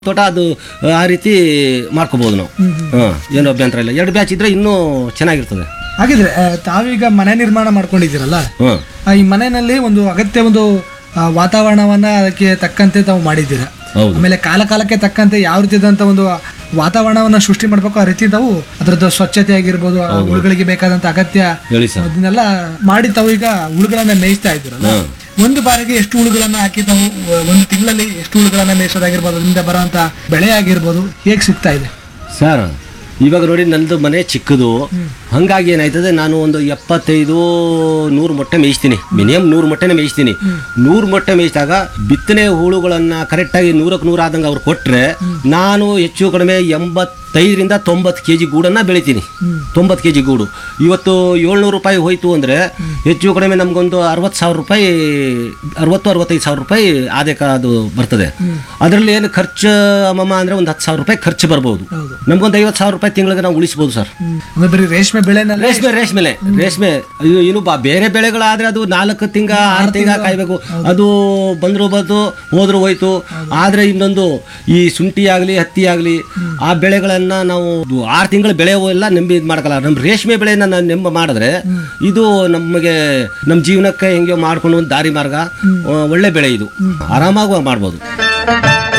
ತೋಟ ಅದು ಆ ರೀತಿ ಮಾಡ್ಕೋಬಹುದು ನಾವು ಹಾಂ ಏನು ಅಭ್ಯಂತರ ಇಲ್ಲ ಎರಡು ಬ್ಯಾಚ್ ಇದ್ರೆ ಇನ್ನೂ ಚೆನ್ನಾಗಿರ್ತದೆ ಹಾಗಿದ್ರೆ ಆ, ತಾವೀಗ ಮನೆ ನಿರ್ಮಾಣ ಮಾಡ್ಕೊಂಡಿದ್ದೀರಲ್ಲ ಹಾಂ ಆ, ಈ ಮನೆಯಲ್ಲಿ ಒಂದು ಅಗತ್ಯ ಒಂದು ಆ, ವಾತಾವರಣವನ್ನ ಅದಕ್ಕೆ ತಕ್ಕಂತೆ ತಾವು ಮಾಡಿದ್ದೀರಾ ಹೌದು ಆಮೇಲೆ ಕಾಲ ಕಾಲಕ್ಕೆ ತಕ್ಕಂತೆ ಯಾವ ರೀತಿಯಾದಂಥ ಒಂದು ವಾತಾವರಣವನ್ನ ಸೃಷ್ಟಿ ಮಾಡಬೇಕು ಆ ರೀತಿ ತಾವು ಅದರದ್ದು ಸ್ವಚ್ಛತೆ ಆಗಿರ್ಬೋದು ಆ ಹುಳುಗಳಿಗೆ ಬೇಕಾದಂತ ಅಗತ್ಯ ಹೇಳಿ ಸರ್ ಅದನ್ನೆಲ್ಲ ಮಾಡಿ ತಾವು ಈಗ ಹುಳುಗಳನ್ನ ಮೇಯಿಸ್ತಾ ಇದ್ದೀರಲ್ಲ ಹಾಂ ಒಂದು ಬಾರಿಗೆ ಎಷ್ಟು ಹುಳುಗಳನ್ನ ಹಾಕಿ ತಾವು ಅಹ್, ಒಂದು ತಿಂಗಳಲ್ಲಿ ಎಷ್ಟು ಹುಳುಗಳನ್ನ ಮೇಯಿಸೋದಾಗಿರ್ಬೋದು ಅದರಿಂದ ಬರುವಂತ ಬೆಳೆ ಆಗಿರ್ಬೋದು ಹೇಗೆ ಸಿಗ್ತಾ ಇದೆ ಸರ್ ಇವಾಗ ನೋಡಿ ನಂದು ಮನೆ ಚಿಕ್ಕದು ಹಂಗಾಗಿ ಏನಾಯ್ತದೆ ನಾನು ಒಂದು ಎಪ್ಪತ್ತೈದು ನೂರು ಮೊಟ್ಟೆ ಮೇಯಿಸ್ತೀನಿ ಮಿನಿಮಮ್ ನೂರು ಮೊಟ್ಟೆನೇ ಮೇಯಿಸ್ತೀನಿ ನೂರು ಮೊಟ್ಟೆ ಮೇಯಿಸಿದಾಗ ಬಿತ್ತನೆ ಹುಳುಗಳನ್ನು ಕರೆಕ್ಟಾಗಿ ನೂರಕ್ಕೆ ನೂರು ಆದಂಗೆ ಅವ್ರು ಕೊಟ್ಟರೆ ನಾನು ಹೆಚ್ಚು ಕಡಿಮೆ ಎಂಬತ್ತೈದರಿಂದ ತೊಂಬತ್ತು ಕೆ ಜಿ ಗೂಡನ್ನು ಬೆಳಿತೀನಿ ತೊಂಬತ್ತು ಕೆ ಜಿ ಗೂಡು ಇವತ್ತು ಏಳ್ನೂರು ರೂಪಾಯಿ ಹೋಯ್ತು ಅಂದರೆ ಹೆಚ್ಚು ಕಡಿಮೆ ನಮಗೊಂದು ಅರವತ್ತು ಸಾವಿರ ರೂಪಾಯಿ ಅರವತ್ತು ಅರವತ್ತೈದು ಸಾವಿರ ರೂಪಾಯಿ ಆದಾಯ ಅದು ಬರ್ತದೆ ಅದರಲ್ಲಿ ಏನು ಖರ್ಚು ಅಮ್ಮಮ್ಮ ಅಂದರೆ ಒಂದು ಹತ್ತು ಸಾವಿರ ರೂಪಾಯಿ ಖರ್ಚು ಬರ್ಬೋದು ಹೌದು. ನಮ್ಗೊಂದು ಐವತ್ತು ಸಾವಿರ ರೂಪಾಯಿ ತಿಂಗಳಿಗೆ ನಾವು ಉಳಿಸ್ಬೋದು ಸರ್ ಅಂದ್ರೆ ಬರೀ ರೇಷ್ಮೆ ಬೆಳೆನಲ್ಲಿ ರೇಷ್ಮೆ ರೇಷ್ಮೆಲೆ ರೇಷ್ಮೆ ಇದು ಇನ್ನು ಬಾ ಬೇರೆ ಬೆಳೆಗಳಾದ್ರೆ ಅದು ನಾಲ್ಕು ತಿಂಗ ಆರು ತಿಂಗ ಕಾಯ್ಬೇಕು ಅದು ಬಂದ್ರು ಬಂತು ಹೋದ್ರು ಹೋಯ್ತು ಆದ್ರೆ ಇನ್ನೊಂದು ಈ ಶುಂಠಿ ಆಗಲಿ ಹತ್ತಿ ಆಗಲಿ ಆ ಬೆಳೆಗಳನ್ನ ನಾವು ಆರು ತಿಂಗಳ ಬೆಳೆ ಎಲ್ಲ ನಂಬಿ ಇದು ಮಾಡ್ಕಲ್ಲ ನಮ್ಮ ರೇಷ್ಮೆ ಬೆಳೆನ ನಾವು ನೆಂಬ ಮಾಡಿದ್ರೆ ಇದು ನಮಗೆ ನಮ್ಮ ಜೀವನಕ್ಕೆ ಹೆಂಗೆ ಮಾಡ್ಕೊಂಡು ಒಂದು ದಾರಿ ಮಾರ್ಗ ಆ, ಒಳ್ಳೆ ಬೆಳೆ ಇದು ಆರಾಮಾಗಿ ಮಾಡ್ಬೋದು